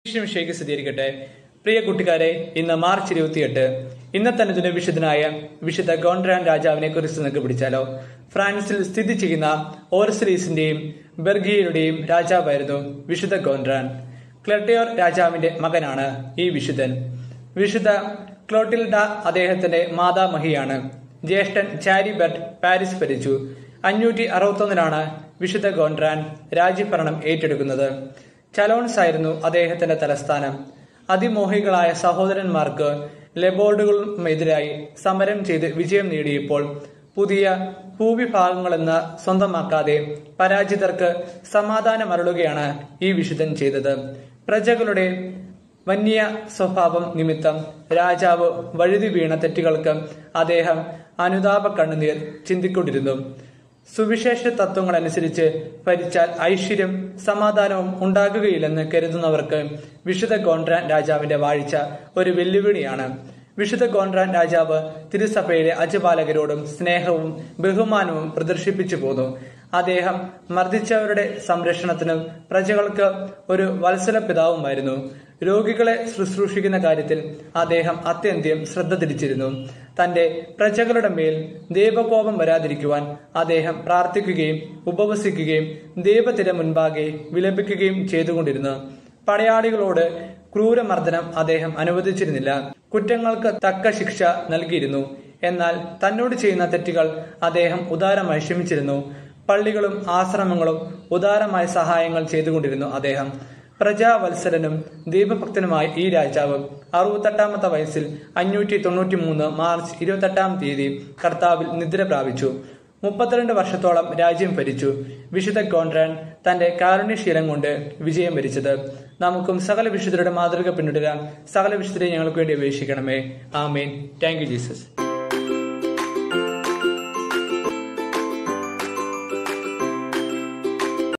വിഷയ്ക്ക് സ്ഥിരീകരിക്കട്ടെ പ്രിയ കൂട്ടുകാരെ ഇന്ന് മാർച്ച് ഇരുപത്തിയെട്ട് ഇന്നത്തെ അനുദിന വിശുദ്ധനായ വിശുദ്ധ ഗോൺഡ്രാൻ രാജാവിനെ കുറിച്ച് നിങ്ങൾക്ക് പിടിച്ചാലോ ഫ്രാൻസിൽ സ്ഥിതി ചെയ്യുന്ന ഓർസലീസിന്റെയും ബെർഗിയയുടെയും രാജാവായിരുന്നു വിശുദ്ധ ഗോൺഡ്രാൻ ക്ലെർട്ടിയോർ രാജാവിന്റെ മകനാണ് ഈ വിശുദ്ധൻ വിശുദ്ധ ക്ലോട്ടിൽഡ അദ്ദേഹത്തിന്റെ മാതാമഹിയാണ് ജ്യേഷ്ഠൻ ചാരിബർട്ട് പാരീസ് ഭരിച്ചു അഞ്ഞൂറ്റി അറുപത്തൊന്നിലാണ് വിശുദ്ധ ഗോൺഡ്രാൻ രാജ്യഭരണം ഏറ്റെടുക്കുന്നത് ചലോൺസ് ആയിരുന്നു അദ്ദേഹത്തിന്റെ തലസ്ഥാനം അതിമോഹികളായ സഹോദരന്മാർക്ക് ലെബോർഡുകളുമെതിരായി സമരം ചെയ്ത് വിജയം നേടിയപ്പോൾ പുതിയ ഭൂവിഭാഗങ്ങളെന്ന് സ്വന്തമാക്കാതെ പരാജിതർക്ക് സമാധാനമരുളുകയാണ് ഈ വിശുദ്ധൻ ചെയ്തത് പ്രജകളുടെ വന്യ സ്വഭാവം നിമിത്തം രാജാവ് വഴുതി വീണ തെറ്റുകൾക്ക് അദ്ദേഹം അനുതാപ കണ്ണുനീർ ചിന്തിക്കൊണ്ടിരുന്നു സുവിശേഷ തത്വങ്ങൾ അനുസരിച്ച് ഭരിച്ചാൽ ഐശ്വര്യം സമാധാനവും ഉണ്ടാകുകയില്ലെന്ന് കരുതുന്നവർക്ക് വിശുദ്ധ ഗോൺഡ്രാൻ രാജാവിന്റെ വാഴ്ച ഒരു വെല്ലുവിളിയാണ് വിശുദ്ധ ഗോൺഡ്രാൻ രാജാവ് തിരുസഭയിലെ അജപാലകരോടും സ്നേഹവും ബഹുമാനവും പ്രദർശിപ്പിച്ചു പോന്നു അദ്ദേഹം മർദ്ദിച്ചവരുടെ സംരക്ഷണത്തിനും പ്രജകൾക്ക് ഒരു വത്സല പിതാവുമായിരുന്നു രോഗികളെ ശുശ്രൂഷിക്കുന്ന കാര്യത്തിൽ അദ്ദേഹം അത്യന്ത്യം ശ്രദ്ധ തിരിച്ചിരുന്നു തന്റെ പ്രജകളുടെ മേൽ ദൈവകോപം വരാതിരിക്കുവാൻ അദ്ദേഹം പ്രാർത്ഥിക്കുകയും ഉപവസിക്കുകയും ദൈവത്തിന് മുൻപാകെ വിലപിക്കുകയും ചെയ്തുകൊണ്ടിരുന്നു പടയാളികളോട് ക്രൂരമർദ്ദനം അദ്ദേഹം അനുവദിച്ചിരുന്നില്ല കുറ്റങ്ങൾക്ക് തക്ക ശിക്ഷ നൽകിയിരുന്നു എന്നാൽ തന്നോട് ചെയ്യുന്ന തെറ്റുകൾ അദ്ദേഹം ഉദാരമായി ക്ഷമിച്ചിരുന്നു പള്ളികളും ആശ്രമങ്ങളും ഉദാരമായ സഹായങ്ങൾ ചെയ്തുകൊണ്ടിരുന്നു അദ്ദേഹം പ്രജാവത്സരനും ദൈവഭക്തനുമായ ഈ രാജാവ് അറുപത്തെട്ടാമത്തെ വയസ്സിൽ അഞ്ഞൂറ്റി തൊണ്ണൂറ്റി മൂന്ന് മാർച്ച് ഇരുപത്തെട്ടാം തീയതി കർത്താവിൽ നിദ്ര പ്രാപിച്ചു മുപ്പത്തിരണ്ട് വർഷത്തോളം രാജ്യം ഭരിച്ചു വിശുദ്ധ കോൺട്രാൻ തന്റെ കാരുണ്യശീലം കൊണ്ട് വിജയം വരിച്ചത് നമുക്കും സകല വിശുദ്ധരുടെ മാതൃക പിന്തുടരാൻ സകല വിശുദ്ധരെ ഞങ്ങൾക്ക് വേണ്ടി അപേക്ഷിക്കണമേ ആമേൻ താങ്ക് യു ജീസസ്